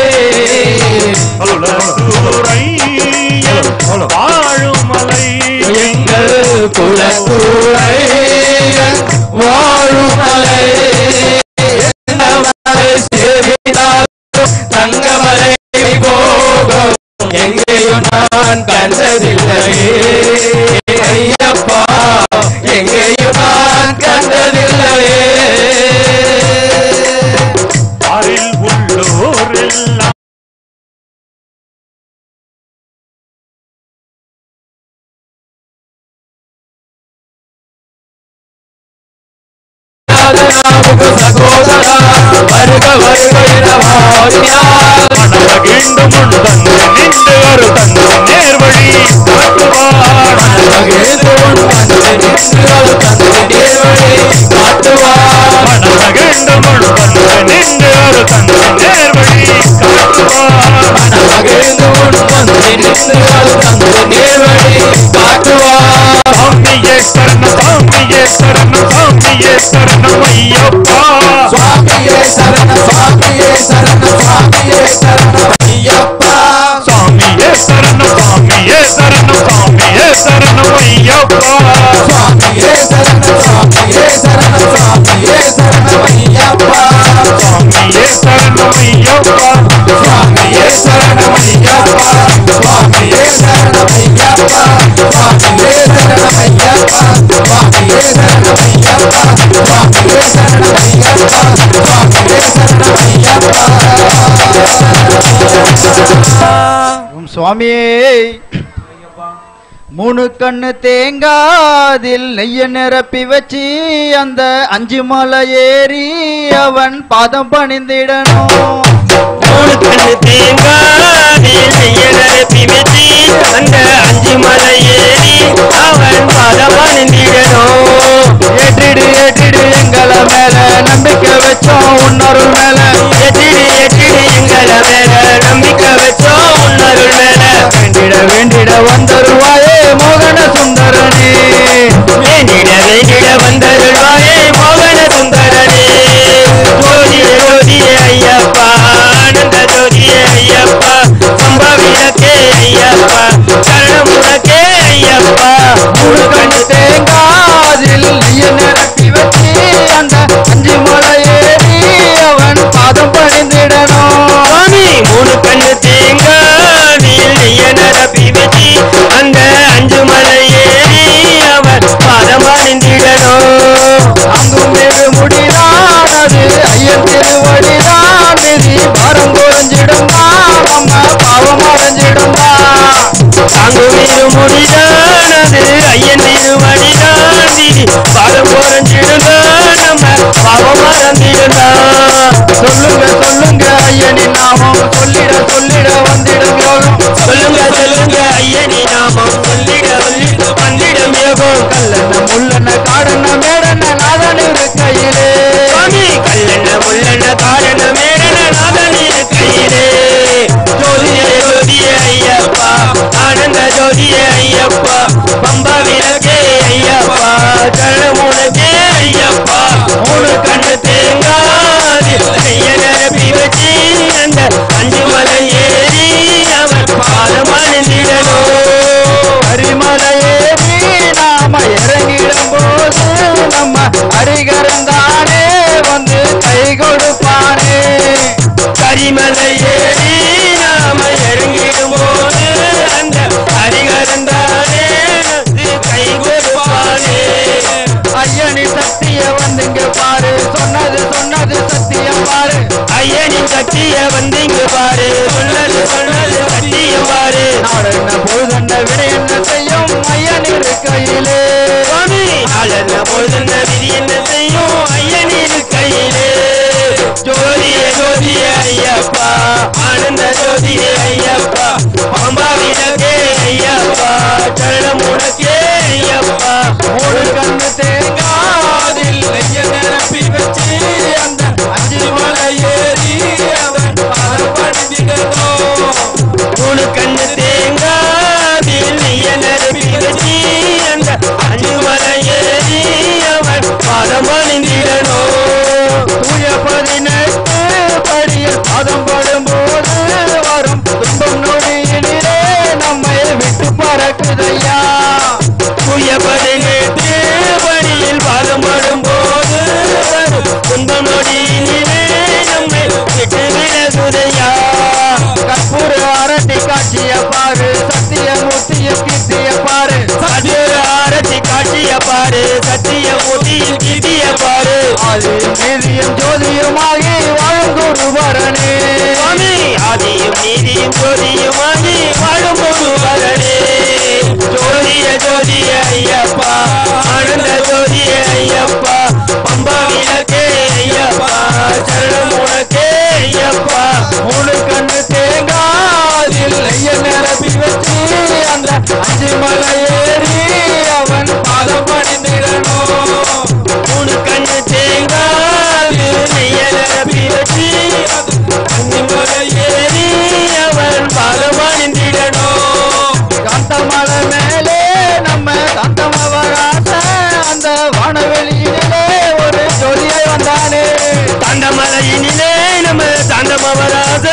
குலத்துறையன் வாழும் மலை எங்கள் குலத்துறை வாழும் மலை எந்த மலை சேவித்தாலும் தங்கமலை போகும் எங்கேயும் நான் கண்டதில்லையே ஐயப்பா எங்கேயும் நான் கண்டதில்லையே அருள் உள்ளோர் எல்லாம் நாமுக்கு சகோதரா வருக வருக என வாழ்த்தினார் மனமகிழ்ந்து முன் தந்து நின்று ஒரு தந்து நேர்வழி காட்டுவார் மகிழ்ந்து உன் வந்து நின்று அது தந்து நேர்வழி காட்டுவார் மனமகிழ்ந்து முன் தந்து நின்று ஒரு தந்து நேர்வழி காட்டுவார் மகிழ்ந்து உன் வந்து நின்று அது தந்து நேர்வழி காட்டுவார் சாமியே சரணம் சாமியே சரணம் சாமியே சரணம் ஐயப்பா சுவாமியே சரண சுவாமியே சரண சுவாமியே சரண ஐயப்பா சாமியே சரணம் சாமியே சரணம் சாமியே சரணம் ஐயப்பா சுவாமியே சரண சுவாமியே சரண சுவாமியே சரண ஐயப்பா சாமியே சரணம் ஐயப்பா சுவாமியே சரண ஐயப்பா சுவாமியே சரண ஐயப்பா சுவாமியே சரண ஐயப்பா சுவாமியே சரண ஐயப்பா சுவாமியே சரண ஐயப்பா சுவாமியே சரண ஐயப்பா உம் சுவாமியே மூணு கண்ணு தேங்காதில் நெய்ய நிரப்பி வச்சு அந்த அஞ்சு மலை ஏறி அவன் பாதம் பணிந்திடணும் மூணு கண்ணு தேங்காய் நெய்யலரப்பி வச்சு அந்த அஞ்சு மலை ஏறி அவன் பதம் அணிந்திடணும் ஏற்றிடு ஏற்றிடு எங்களை மேல நம்பிக்கை வச்சோம் உன்னொரு மேல எட்டிடு எட்டிடு எங்களை மேல நம்பிக்கை வச்சோம் உன்னருள் மேல வேண்டிட வேண்டிட வந்தருவாயே மோகன சுந்தரனே வேண்டிட வேண்டிட வந்தருள்வாயே மோகன சுந்தரனே ஜோதிய ஜோதிய ஐயப்பா ஆனந்த ஜோதிய ஐயப்பா சம்பவினக்கே ஐயப்பா சரணமுனக்கே ஐயப்பா மூணு கண்ணு தேங்காதில் நெய்ய நிரப்பி வச்சு அந்த அஞ்சு மலை ஏறி அவன் பாதம் பணிந்திடணும் சுவாமி மூணு கண்ணு தேங்காய் நெய்ய நரப்பி வச்சு அந்த அஞ்சு மலை ஏறி அவர் பாதம் அணிந்திடணும் அங்கும் வெகு முடிதானது ஐயன் திருவடிதான் விதி பாரம் குறைஞ்சிடும் நம்ம பாவம் அடைஞ்சிடும் தாங்குவீரு முடிதானது ஐயன் திருவடிதான் விதி பாதம் குறைஞ்சிடுதா நம்ம பாவம் மறந்திடுதா சொல்லுங்க சொல்லுங்க ஐயனின் நாமம் சொல்லிட சொல்லிட வந்திடும் யோகம் சொல்லுங்க சொல்லுங்க ஐயனி நாமம் சொல்லிட சொல்லிட்டு வந்திடம் யோகம் கல்லெண்ண முள்ளெண்ண காடெண்ண மேடெண்ண நாதன் இருக்கையிலே சுவாமி கல்லெண்ண முள்ளெண்ண காரண மேடன நாதனின் கையிலே ஜோதிய ஜோதிய ஐயப்பா ஆனந்த ஜோதிய ஐயப்பா பம்பா விளக்கே ஐயப்பா சரணமுனக்கே ஐயப்பா நம்ம இறங்கிடும் போது நம்ம அரிகரந்தானே வந்து கை கொடுப்பானே கரிமலை ஏறி நாம இறங்கிடும் போது அந்த ஹரிகரந்தானே வந்து கை கொடுப்பானே ஐயனி சக்திய வந்துங்க பாரு சொன்னது சொன்னது சத்தியம் பாரு ஐயனின் சக்திய வந்து இங்க பாரு சொன்னது சொன்னது சத்தியம் பாரு நாடு என்ன பொழுதென்ன விடை என்ன செய்யும் ஐயன் இருக்கையிலே சுவாமி நாளென்ன பொழுதென்ன விதி என்ன செய்யும் ஐயனின் கையிலே ஜோதிய ஜோதிய ஐயப்பா ஆனந்த ஜோதிய ஐயப்பா பம்பா விளக்கே ஐயப்பா சரணம் உனக்கே ஐயப்பா மூணு கண்ணு தேங்காதில் நெய்ய நிரப்பி வச்சு அந்த அஞ்சு மலை ஏறி அவன் பாதம் பணிந்திடணும் மூணு கண்ணு தேங்காதில் நெய்ய நிரப்பி வச்சு அந்த அஞ்சு மலை ஏறி அவன் பாதம் அணிந்திடணும் தூய பதினெட்டு படியில் பாதம் படும்போது வரும் துன்பம் நொடியினிலே நம்மை விட்டு பறக்குதையா தூய பதினெட்டு வழியில் பாதம் படும்போது வரும் துன்பம் நொடியினிலே நம்மை விட்டு விலகுதையா கற்பூர அரட்டி காட்சிய பாரு சத்திய மூர்த்திய கீர்த்திய பாரு சத்திய ஆரத்தி காட்சிய பாரு சத்திய மூர்த்தியில் கீதிய பாரு அது நீதியும் ஜோதியுமாகி வாழும் குருவரனே சுவாமி ஆதியும் நீதியும் ஜோதியுமாகி வாழும் ஒரு வரனே ஜோதிய ஜோதிய ஐயப்பா ஆனந்த ஜோதிய ஐயப்பா பம்பா விளக்கே ஐயப்பா சரணம் உனக்கே ஐயப்பா மூணு கண்ணு தேங்காதில் நெய்ய நிரப்பி வச்சு அந்த அஞ்சு மலை ஏறி அவன் பாதம் பணிந்திடணும் மூணு கண்ணு தேங்காது நெய்யலப்பி வச்சு அஞ்சு முறை ஏறி அவன் பாதம் அணிந்திடணும் காந்த மலை மேலே நம்ம காந்தமவராச அந்த வானவெளியிலே ஒரு ஜோதியை வந்தானே தாண்டமலையினிலே நம்ம தாண்டமவராத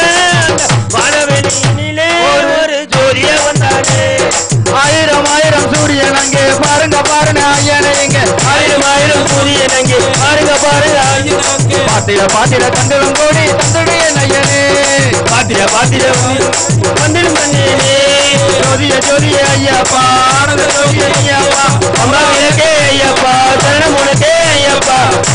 வானவெளியினிலே ஒரு ஜோதிய வந்தானே ஆயிரம் ஆயிரம் சூரியன் அங்கே பாருங்க பாருங்க ஐயனை இங்க ஆயிரம் ஆயிரம் சூரியன் அங்கே பாருங்க பாருங்க ஆயிரம் அங்கே. பாத்திர பாத்திர தந்திரம் கோடி தந்துடைய நையனே பாத்திர பாத்திர வந்திடும் மன்னேனே ஜோதிய ஜோதிய ஐயப்பா ஆனந்த ஜோதிய ஐயப்பா அம்மா விளக்கே ஐயப்பா சரணம் உனக்கே ஐயப்பா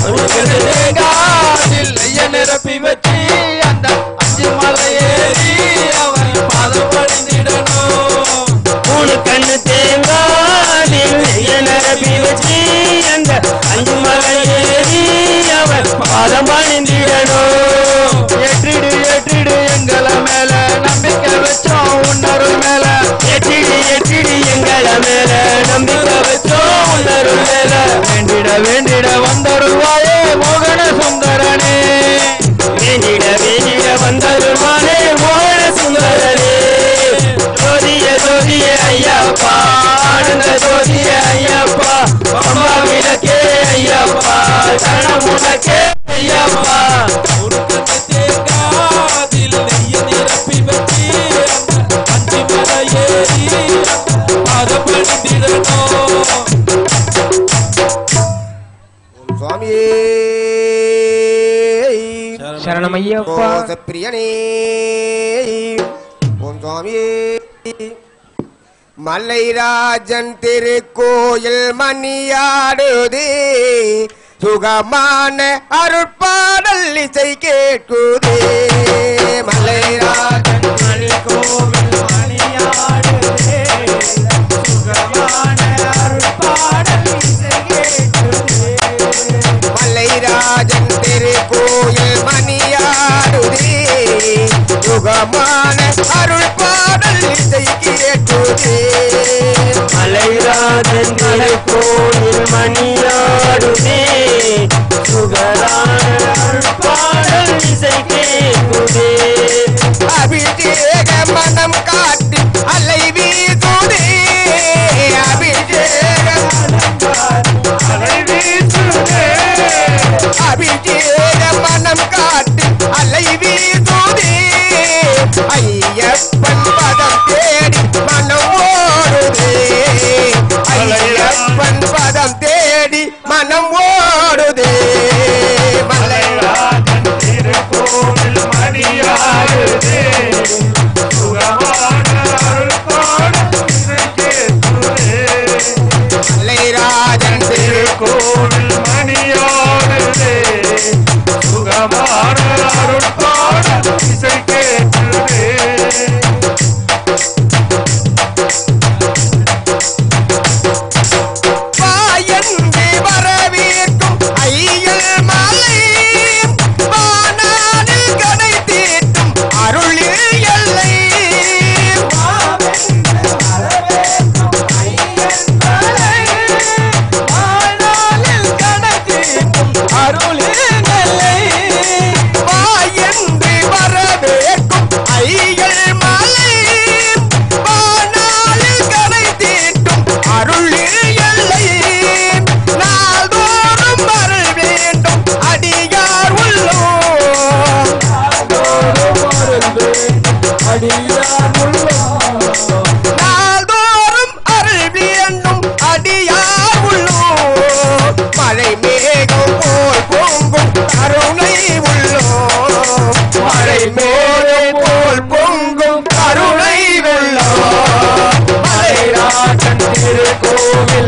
காதில் நெய்ய நிரப்பி வச்சு அந்த அஞ்சு மலை ஏறி அவன் பாதம் பணிந்திடணும் மூணு கண்ணு தேங்காதில் நரபி வச்சு அந்த அஞ்சு மலை ஏறி அவன் பாதம் பணிந்திடணும் ஏற்றிடு ஏற்றிடு எங்கள மேல நம்பிக்கை வச்சோம் உன்னருள் மேல எட்டிடி எட்டிடி எங்கள மேல நம்பிக்கை வச்சோம் உணரும் மேல வேண்டிட வேண்டிட வந்தருள்வாயே மோகன சுந்தரனே வேண்டிட வேண்டிட வந்தருமானே மோகன சுந்தரனே ஜோதிய ஜோதிய ஐயப்பா ஆனந்த ஜோதிய ஐயப்பா அம்மா விளக்கே ஐயப்பா சரணம் உனக்கே ஐயப்பா சுவாமியே சரணமையப்பா பிரியனே ஓம் சுவாமியே மலைராஜன் திருக்கோயில் மணியாடுதே சுகமான அருட்பாடல் இசை கேட்குதே மலைராஜன் மணி கோவில் மணியாடுதே சுகமான அருட்பாடல் இசை கேட்குதே மலைராஜன் திருக்கோயில் மணியாடுதே சுகமான அருள் பாடல் இசை கேட்டுதே மலைராஜன் கோயில் மணியாடுதே சுகரான பாடல் இசை கேட்குதே அபிஷேக மனம் அடியார் உள்ளோம் நாள்தோறும் அருள் வேண்டும் அடியார் உள்ளோ மழை மேகம் போல் பொங்கும் கருணை உள்ளோ மழை மேகம் போல் பொங்கும் கருணை உள்ளோ மலைராஜன் திருக்கோவில்